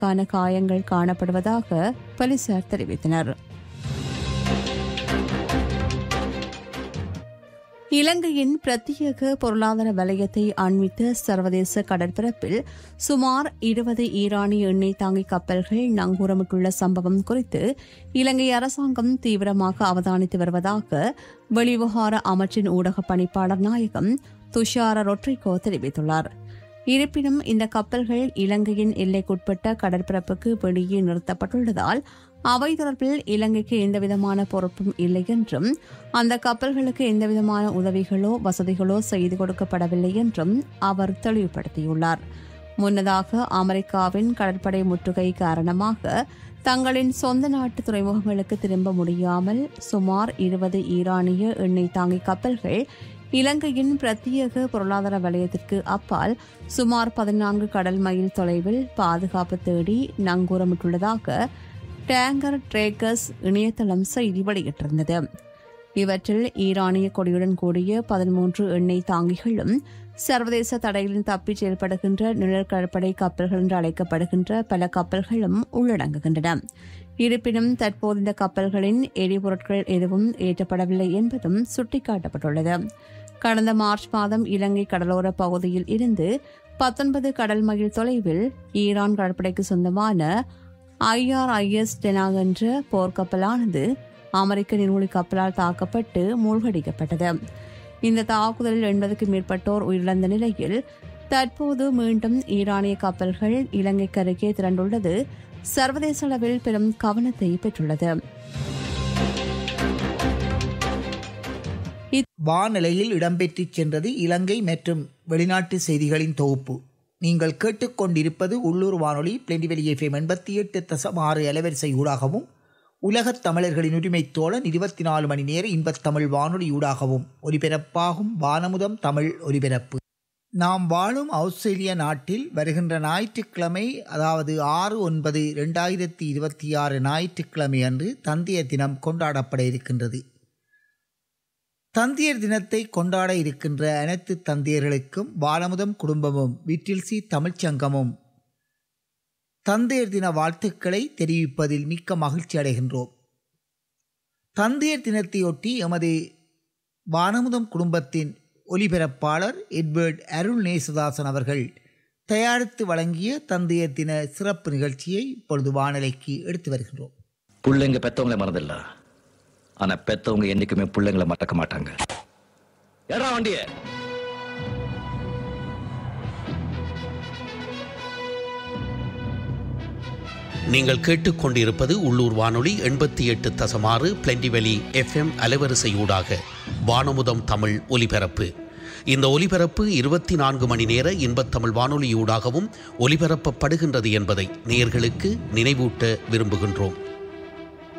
க்கான காயங்கள் காணப்படுவதாக போலீசார் தெரிவித்தனர் இலங்கையின் பிரத்யேக பொருளாதார வலயத்தை அண்மித்த சர்வதேச கடற்பரப்பில் சுமார் இருபது ஈரானிய எண்ணெய் தாங்கி கப்பல்கள் நங்கூரமிட்டுள்ள சம்பவம் குறித்து இலங்கை அரசாங்கம் தீவிரமாக அவதானித்து வருவதாக வெளிவிவகார அமைச்சின் ஊடக பணிப்பாளர் நாயகம் துஷார ரொட்ரிகோ தெரிவித்துள்ளார் இருப்பினும் இந்த கப்பல்கள் இலங்கையின் எல்லைக்குட்பட்ட கடற்பரப்புக்கு வெளியே நிறுத்தப்பட்டுள்ளதால் அவை தொடர்பில் இலங்கைக்கு எந்தவிதமான பொறுப்பும் இல்லை என்றும் அந்த கப்பல்களுக்கு எந்தவிதமான உதவிகளோ வசதிகளோ செய்து கொடுக்கப்படவில்லை என்றும் அவர் தெளிவுபடுத்தியுள்ளார் முன்னதாக அமெரிக்காவின் கடற்படை முற்றுகை காரணமாக தங்களின் சொந்த நாட்டு துறைமுகங்களுக்கு திரும்ப முடியாமல் சுமார் இருபது ஈரானிய எண்ணெய் தாங்கி கப்பல்கள் இலங்கையின் பிரத்யேக பொருளாதார வலயத்திற்கு அப்பால் சுமார் பதினான்கு கடல் மைல் தொலைவில் பாதுகாப்பு தேடி நங்கூரமிட்டுள்ளதாக டேங்கர் ட்ரேக்கர்ஸ் இணையதளம் செய்தி வெளியிட்டிருந்தது இவற்றில் ஈரானிய கொடியுடன் கூடிய பதிமூன்று எண்ணெய் தாங்கிகளும் சர்வதேச தடையிலும் தப்பிச் செயல்படுகின்ற நிழல் கடற்படை கப்பல்கள் என்று அழைக்கப்படுகின்ற பல கப்பல்களும் உள்ளடங்குகின்றன இருப்பினும் தற்போது இந்த கப்பல்களின் எரிபொருட்கள் எதுவும் ஏற்றப்படவில்லை என்பதும் சுட்டிக்காட்டப்பட்டுள்ளது கடந்த மார்ச் மாதம் இலங்கை கடலோர பகுதியில் இருந்து பத்தொன்பது கடல் மைல் தொலைவில் ஈரான் கடற்படைக்கு சொந்தமான ஐஆர்ஐஎஸ் டெனா என்ற போர்க்கப்பலானது அமெரிக்க நீர்மூழ்கி கப்பலால் தாக்கப்பட்டு மூழ்கடிக்கப்பட்டது இந்த தாக்குதலில் எண்பதுக்கும் மேற்பட்டோர் உயிரிழந்த நிலையில் தற்போது மீண்டும் ஈரானிய கப்பல்கள் இலங்கைக்கு அருகே திரண்டுள்ளது சர்வதேச அளவில் பெரும் கவனத்தை பெற்றுள்ளது வானிலையில் இடம்பெற்றுச் சென்றது இலங்கை மற்றும் வெளிநாட்டு செய்திகளின் தொகுப்பு நீங்கள் கேட்டுக்கொண்டிருப்பது உள்ளூர் வானொலி பிளெண்டிவெளி எஃப்எம் எண்பத்தி எட்டு தசம் ஆறு அலைவரிசை ஊடாகவும் உலகத் தமிழர்களின் உரிமைத் தோழன் இருபத்தி நாலு மணி நேர இன்பத்தமிழ் வானொலி ஊடாகவும் ஒலிபரப்பாகும் வானமுதம் தமிழ் ஒலிபரப்பு நாம் வாழும் ஆஸ்திரேலிய நாட்டில் வருகின்ற ஞாயிற்றுக்கிழமை அதாவது ஆறு ஒன்பது ரெண்டாயிரத்தி இருபத்தி ஆறு ஞாயிற்றுக்கிழமை அன்று தந்தையர் தினம் கொண்டாடப்பட இருக்கின்றது தந்தையர் தினத்தை கொண்டாட இருக்கின்ற அனைத்து தந்தையர்களுக்கும் பாலமுதம் குடும்பமும் விட்டில்சி தமிழ்ச் சங்கமும் தந்தையர் தின வாழ்த்துக்களை தெரிவிப்பதில் மிக்க மகிழ்ச்சி அடைகின்றோம் தந்தையர் தினத்தையொட்டி எமது வானமுதம் குடும்பத்தின் ஒலிபரப்பாளர் எட்வர்ட் அருள் நேசதாசன் அவர்கள் தயாரித்து வழங்கிய தந்தையர் தின சிறப்பு நிகழ்ச்சியை இப்பொழுது வானிலைக்கு எடுத்து வருகின்றோம் பிள்ளைங்க பெத்தவங்கள மறதில்ல ஆனா பெத்தவங்க என்னைக்குமே பிள்ளைங்களை மறக்க மாட்டாங்க ஏறா வண்டிய நீங்கள் கேட்டுக்கொண்டிருப்பது உள்ளூர் வானொலி எண்பத்தி எட்டு தசமாறு பிளெண்டிவெளி எஃப்எம் அலைவரிசையூடாக வானமுதம் தமிழ் ஒலிபரப்பு இந்த ஒலிபரப்பு இருபத்தி நான்கு மணி நேர இன்பத்தமிழ் வானொலியூடாகவும் ஒலிபரப்பப்படுகின்றது என்பதை நேயர்களுக்கு நினைவூட்ட விரும்புகின்றோம்